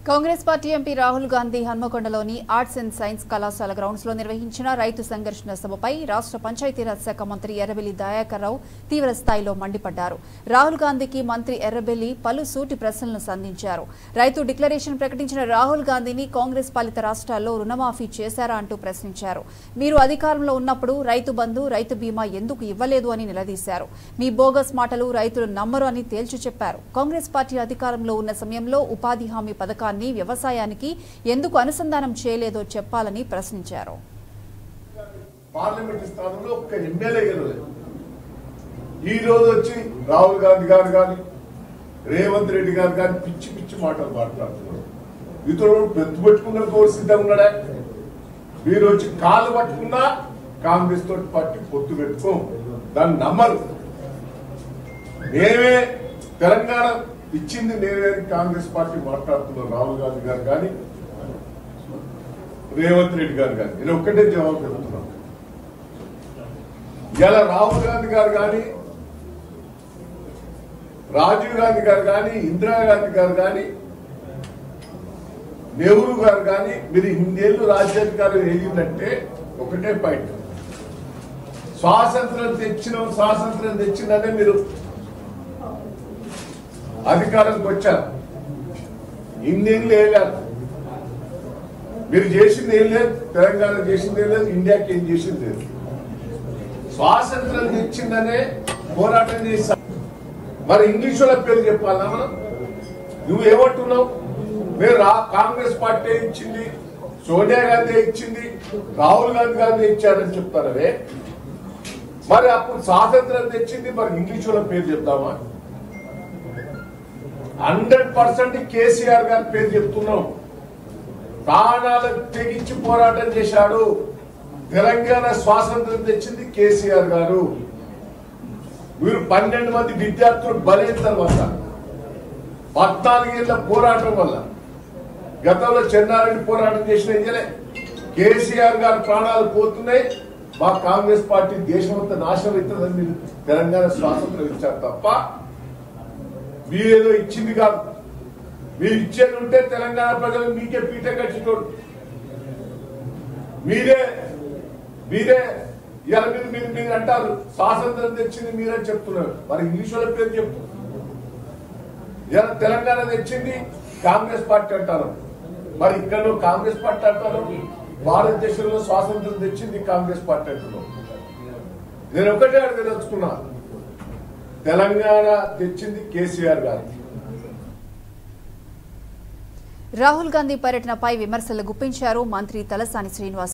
Congress party MP Rahul Gandhi హన్మకొండలోని arts and science కళాశాల grounds లో నిర్వహించిన రైతు సంఘర్షణ సభపై రాష్ట్ర పంచాయతీరాజ్ శాఖ మంత్రి ఎర్రబెల్లి దయాకర్ రావు తీవ్ర స్థాయిలో మండిపడ్డారు రాహుల్ గాంధీకి మంత్రి ఎర్రబెల్లి పలు సూటి ప్రశ్నలను సంధించారు రైతు డిక్లరేషన్ ప్రకటించిన రాహుల్ గాంధీని కాంగ్రెస్ పాలిత రాష్ట్రాల్లో రుణమాఫీ చేశారా అంటూ ప్రశ్నించారు మీరు అధికారంలో ఉన్నప్పుడు రైతు బంధు రైతు బీమా ఎందుకు ఇవ్వలేదు అని నిలదీశారు మీ బోగస్ మాటలు రైతులు నమ్మరు అని తేల్చి చెప్పారు కాంగ్రెస్ పార్టీ అధికారంలో ఉన్న సమయంలో ఉపాధి హామీ పథకాన్ని వ్యవసాయానికి ఎందుకు అనుసంధానం చేయలేదో చెప్పాలని ప్రశ్నించారు పార్లమెంట్ స్థానంలో ఒక్క ఎమ్మెల్యే గెలవలేదు ఈ రోజు వచ్చి రాహుల్ గాంధీ గారు కానీ రేవంత్ రెడ్డి గారు కానీ పిచ్చి పిచ్చి మాటలు మాట్లాడుతున్నారు ఇతరుడు పెద్దు పెట్టుకున్న కోరు సిద్ధంగా ఉన్నాడా మీరు వచ్చి కాళ్ళు పట్టుకున్నా కాంగ్రెస్ తోటి పట్టి పొత్తు పెట్టుకో దాన్ని నమ్మరు మేమే తెలంగాణ ఇచ్చింది నేనే అని కాంగ్రెస్ పార్టీ మాట్లాడుతున్నారు రాహుల్ గాంధీ గారు కానీ రేవంత్ రెడ్డి గారు కానీ నేను ఒక్కటే జవాబు చెప్తున్నాను ఇలా రాహుల్ గాంధీ గారు కానీ రాజీవ్ గాంధీ గారు కానీ ఇందిరాగాంధీ గారు కానీ నెహ్రూ గారు కానీ మీరు ఇన్నేళ్ళు రాజ్యాధికారం వేయిందంటే ఒకటే పాయింట్ స్వాతంత్రం తెచ్చిన స్వాతంత్రం తెచ్చిందనే మీరు అధికారంకి వచ్చారు ఇన్నేళ్ళు వేయలేదు మీరు చేసింది ఏం లేదు తెలంగాణ చేసింది ఏం లేదు ఇండియాకి ఏం చేసింది లేదు స్వాతంత్రం తెచ్చిందనే పోరాటం చేశా మరి ఇంగ్లీష్ వాళ్ళ పేరు చెప్పాలా మనం నువ్వు ఏమంటున్నావు మీరు రా కాంగ్రెస్ పార్టీ ఇచ్చింది సోనియా గాంధీ ఇచ్చింది రాహుల్ గాంధీ గాంధీ ఇచ్చారని చెప్తారవే మరి అప్పుడు స్వాతంత్రం తెచ్చింది మరి ఇంగ్లీష్ వాళ్ళ పేరు చెప్తామా హండ్రెడ్ పర్సెంట్ కేసీఆర్ గారి పేరు చెప్తున్నాం ప్రాణాలకు తెగించి పోరాటం చేశాడు తెలంగాణ స్వాతంత్రం తెచ్చింది కేసీఆర్ గారు మీరు పన్నెండు మంది విద్యార్థులు బలైన తర్వాత పద్నాలుగేళ్ల పోరాటం వల్ల గతంలో చెన్నారెడ్డి పోరాటం చేసిన ఇంజలే కేసీఆర్ గారు ప్రాణాలు పోతున్నాయి మా కాంగ్రెస్ పార్టీ దేశమంతా నాశనం అవుతుందని మీరు తెలంగాణ స్వాతంత్రం ఇచ్చారు తప్ప మీరేదో ఇచ్చింది కాదు మీరు ఇచ్చేది ఉంటే తెలంగాణ ప్రజలు మీకే పీట కట్టినోడు మీరే మీరే ఇలా మీరు మీరు మీరు అంటారు స్వాతంత్రం తెచ్చింది మీరే చెప్తున్నారు మరి ఇంగ్లీష్ వాళ్ళ పేరు చెప్పు ఇలా తెలంగాణ తెచ్చింది కాంగ్రెస్ పార్టీ అంటారు మరి ఇక్కడ నువ్వు కాంగ్రెస్ పార్టీ అంటారు భారతదేశంలో స్వాతంత్రం తెచ్చింది కాంగ్రెస్ పార్టీ అంటున్నావు నేను ఒకటే అడగదలుచుకున్నా తెలంగాణ తెచ్చింది కేసీఆర్ గారు రాహుల్ గాంధీ పర్యటనపై విమర్శలు గుప్పించారు మంత్రి తలసాని శ్రీనివాస్